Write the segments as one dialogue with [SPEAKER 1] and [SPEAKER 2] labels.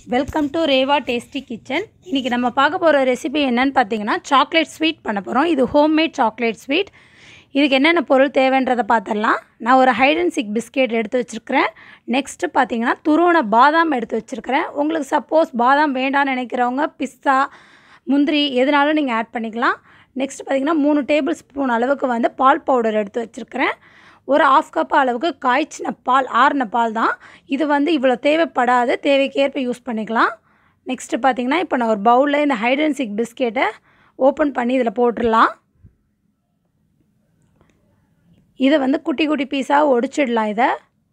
[SPEAKER 1] welcome to Reva tasty kitchen இன்றைக்கி நம்ம பார்க்க போகிற ரெசிபி என்னன்னு பார்த்தீங்கன்னா சாக்லேட் ஸ்வீட் பண்ண போகிறோம் இது ஹோம்மேட் சாக்லேட் ஸ்வீட் இதுக்கு என்னென்ன பொருள் தேவைன்றதை பார்த்துடலாம் நான் ஒரு ஹைட் அண்ட் சிக் பிஸ்கெட் எடுத்து வச்சுருக்கிறேன் நெக்ஸ்ட்டு பார்த்தீங்கன்னா துருவன பாதாம் எடுத்து வச்சுருக்கிறேன் உங்களுக்கு சப்போஸ் பாதாம் வேண்டாம்னு நினைக்கிறவங்க பிஸ்தா முந்திரி எதுனாலும் நீங்கள் ஆட் பண்ணிக்கலாம் நெக்ஸ்ட் பார்த்தீங்கன்னா மூணு டேபிள் ஸ்பூன் அளவுக்கு வந்து பால் பவுடர் எடுத்து வச்சுருக்கிறேன் ஒரு ஆஃப் கப் அளவுக்கு காய்ச்சின பால் ஆறின பால் தான் இது வந்து இவ்வளோ தேவைப்படாது தேவைக்கேற்ப யூஸ் பண்ணிக்கலாம் நெக்ஸ்ட்டு பார்த்தீங்கன்னா இப்போ நான் ஒரு பவுலில் இந்த ஹைட் அண்ட் சிக் பிஸ்கெட்டை ஓப்பன் பண்ணி இதில் போட்டுடலாம் இதை வந்து குட்டி குட்டி பீஸாக ஒடிச்சிடலாம் இதை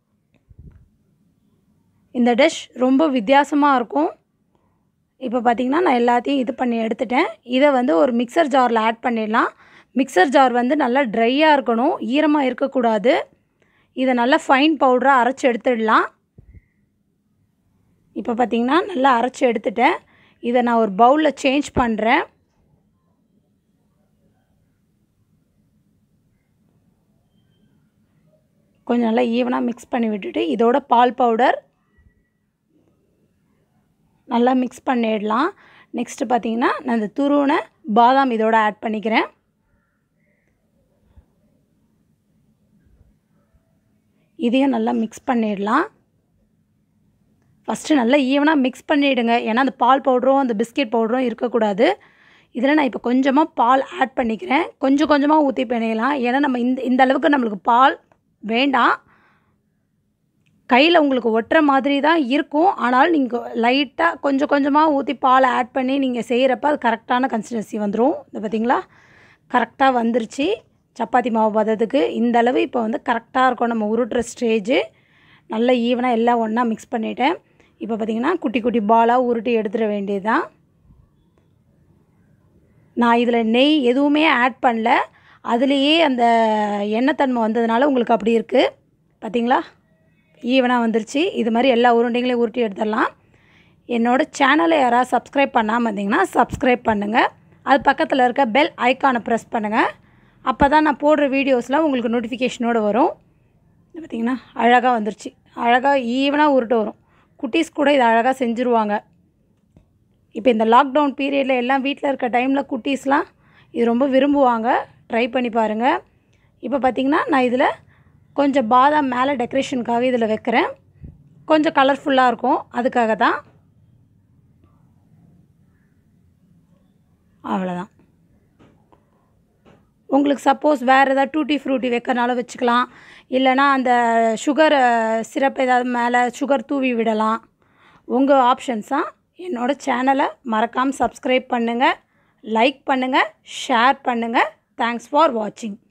[SPEAKER 1] இந்த டிஷ் ரொம்ப வித்தியாசமாக இருக்கும் இப்போ பார்த்திங்கன்னா நான் எல்லாத்தையும் இது பண்ணி எடுத்துட்டேன் இதை வந்து ஒரு மிக்சர் ஜாரில் ஆட் பண்ணிடலாம் மிக்சர் ஜார் வந்து நல்லா ட்ரையாக இருக்கணும் ஈரமாக இருக்கக்கூடாது இதை நல்லா ஃபைன் பவுடராக அரைச்சி எடுத்துடலாம் இப்போ பார்த்திங்கன்னா நல்லா அரைச்சி எடுத்துட்டேன் இதை நான் ஒரு பவுலில் சேஞ்ச் பண்ணுறேன் கொஞ்சம் நல்லா ஈவனாக மிக்ஸ் பண்ணி விட்டுட்டு இதோட பால் பவுடர் நல்லா மிக்ஸ் பண்ணிடலாம் நெக்ஸ்ட்டு பார்த்தீங்கன்னா நான் இந்த துருவனை பாதாம் இதோட ஆட் பண்ணிக்கிறேன் இதையும் நல்லா மிக்ஸ் பண்ணிடலாம் ஃபஸ்ட்டு நல்லா ஈவனாக மிக்ஸ் பண்ணிவிடுங்க ஏன்னா அந்த பால் பவுடரும் அந்த பிஸ்கெட் பவுடரும் இருக்கக்கூடாது இதில் நான் இப்போ கொஞ்சமாக பால் ஆட் பண்ணிக்கிறேன் கொஞ்சம் கொஞ்சமாக ஊற்றி பண்ணிடலாம் ஏன்னா நம்ம இந்த இந்த அளவுக்கு நம்மளுக்கு பால் வேண்டாம் கையில் உங்களுக்கு ஒட்டுற மாதிரி தான் இருக்கும் ஆனால் நீங்கள் லைட்டாக கொஞ்சம் கொஞ்சமாக ஊற்றி பால் ஆட் பண்ணி நீங்கள் செய்கிறப்ப அது கரெக்டான கன்சிஸ்டன்சி வந்துடும் இந்த பார்த்திங்களா கரெக்டாக வந்துருச்சு சப்பாத்தி மாவு பதத்துக்கு இந்த அளவு இப்போ வந்து கரெக்டாக இருக்கும் நம்ம உருட்டுற ஸ்டேஜு நல்லா ஈவனாக எல்லாம் ஒன்றா மிக்ஸ் பண்ணிவிட்டேன் இப்போ பார்த்திங்கன்னா குட்டி குட்டி பாலாக உருட்டி எடுத்துட வேண்டியது தான் நான் இதில் நெய் எதுவுமே ஆட் பண்ணல அதுலேயே அந்த எண்ணெய் தன்மை வந்ததுனால உங்களுக்கு அப்படி இருக்குது பார்த்திங்களா ஈவனாக வந்துருச்சு இது மாதிரி எல்லா உருண்டைகளையும் உருட்டி எடுத்துடலாம் என்னோடய சேனலை யாராவது சப்ஸ்கிரைப் பண்ணாமல் இருந்தீங்கன்னா சப்ஸ்கிரைப் பண்ணுங்கள் அது பக்கத்தில் இருக்க பெல் ஐக்கானை ப்ரெஸ் பண்ணுங்கள் அப்போ தான் நான் போடுற வீடியோஸ்லாம் உங்களுக்கு நோட்டிஃபிகேஷனோடு வரும் பார்த்திங்கன்னா அழகாக வந்துருச்சு அழகாக ஈவனாக உருட்டு வரும் குட்டீஸ் கூட இதை அழகாக செஞ்சுருவாங்க இப்போ இந்த லாக்டவுன் பீரியடில் எல்லாம் வீட்டில் இருக்க டைமில் குட்டீஸ்லாம் இது ரொம்ப விரும்புவாங்க ட்ரை பண்ணி பாருங்கள் இப்போ பார்த்திங்கன்னா நான் இதில் கொஞ்சம் பாதாம் மேலே டெக்கரேஷனுக்காக இதில் வைக்கிறேன் கொஞ்சம் கலர்ஃபுல்லாக இருக்கும் அதுக்காக தான் அவ்வளோதான் உங்களுக்கு சப்போஸ் வேறு ஏதாவது டூட்டி ஃப்ரூட்டி வைக்கிறனால வச்சுக்கலாம் இல்லைனா அந்த சுகர் சிரப் ஏதாவது மேலே சுகர் தூவி விடலாம் உங்கள் ஆப்ஷன்ஸாக என்னோடய சேனலை மறக்காமல் சப்ஸ்கிரைப் பண்ணுங்கள் லைக் பண்ணுங்கள் ஷேர் பண்ணுங்கள் தேங்க்ஸ் ஃபார் வாட்சிங்